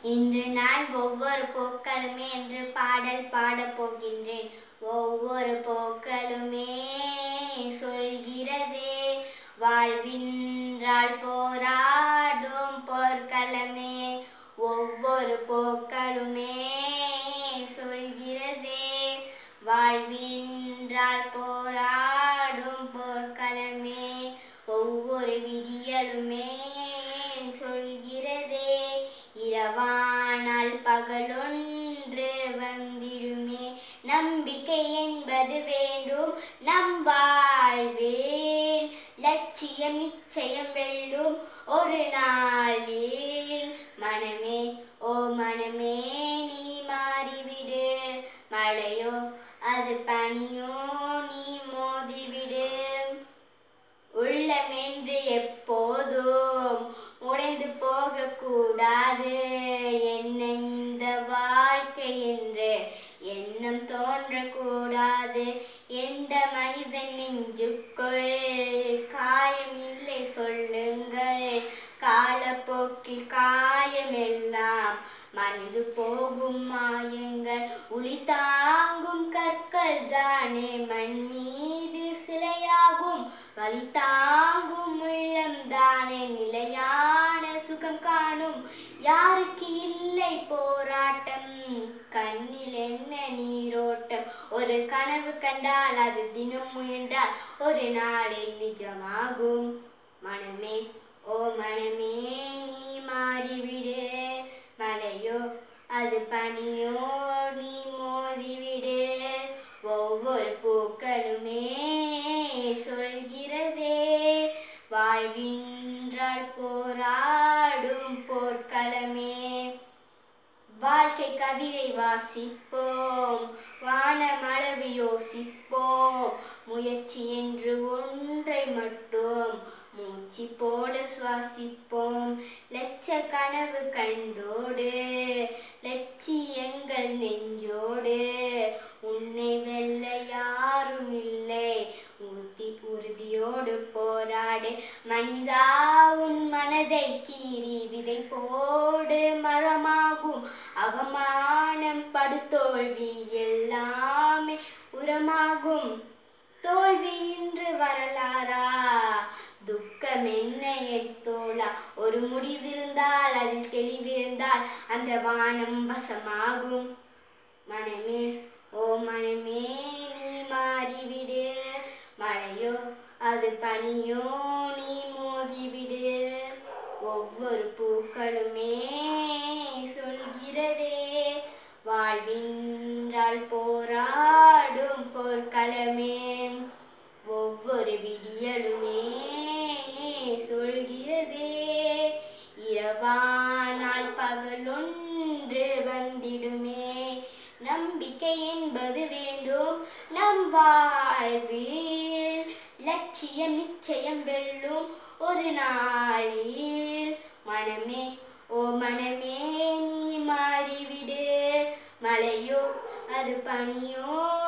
இன்று நான் ஒவ்வொரு பூக்களுமே என்று பாடல் பாடப் போகின்றேன் ஒவ்வொரு பூக்களுமே சொல்கிறதே வாழ்வின்றால் போராடும் போர்க்களமே ஒவ்வொரு பூக்களுமே சொல்கிறதே வாழ்வின்றால் போராடும் போர்க்களமே ஒவ்வொரு விடியலுமே சொல்கிறதே இரவானால் பகலொன்று வந்திடுமே நம்பிக்கை என்பது வேண்டும் நம் வாழ்வில் லட்சியம் நிச்சயம் வெல்லும் ஒரு நாளில் மனமே ஓ மனமே நீ மாறிவிடு மழையோ அது பனியோ நீ மோதிவிடு உள்ளமென்று எப்போதும் உடைந்து போகக்கூடாது என்ன இந்த வாழ்க்கை என்று எண்ணம் தோன்றக்கூடாது எந்த மனிதன் நெஞ்சுக்குள் காயம் இல்லை சொல்லுங்கள் காலப்போக்கில் காயமெல்லாம் மறைந்து போகும் மாயங்கள் ஒளி தாங்கும் கற்கள் தானே மண் மீது சிலையாகும் வழி தாங்கும் உள்ளம் தானே நிலையான சுகம் காணும் யாருக்கு இல்லை போராட்டம் கண்ணில் என்ன நீரோட்டம் ஒரு கனவு கண்டால் அது தினம் முயன்றால் ஒரு நாளில் நிஜமாகும் மனமே ஓ மனமே நீ மாறிவிடு மழையோ அது பனியோ நீ மோதிவிடு ஒவ்வொரு பூக்களுமே சொல்கிறதே வாழ்வின்றால் போராடும் போர்க்களமே வாழ்க்கை கவிதை வாசிப்போம் வானமளவு யோசிப்போம் முயற்சி என்று ஒன்றை மட்டும் மூச்சு போல சுவாசிப்போம் லட்ச கனவு கண்டோடு லட்சியங்கள் நெஞ்சோடு உன்னை வெல்ல யாரும் இல்லை உறுதி உறுதியோடு போராடு மனிதா உன் மனதை கீறி விதை போடு மரமாகும் அவமானம் படுதோல்வி எல்லாமே உரமாகும் தோல்வி இன்று வரலாறா துக்கம் என்ன என் தோழா ஒரு முடிவிருந்தால் அதில் தெளிவிருந்தால் அந்த வானம் வசமாகும் மனமே ஓ மனமே நீ மாறிவிடு மழையோ அது பனியோ நீ மோதிவிடு ஒவ்வொரு பூக்களுமே சொல்கிறதே வாழ்வின்றால் போராடும் போர்க்களமே ஒவ்வொரு விடியலுமே சொல்கிறதே இரவானால் பகலொன்று வந்திடுமே நம்பிக்கை என்பது வேண்டும் நம் வாழ்வில் லட்சியம் நிச்சயம் வெல்லும் ஒரு நாளில் மனமே ஓ மனமே நீ மாறிவிடு மழையோ அது பனியோ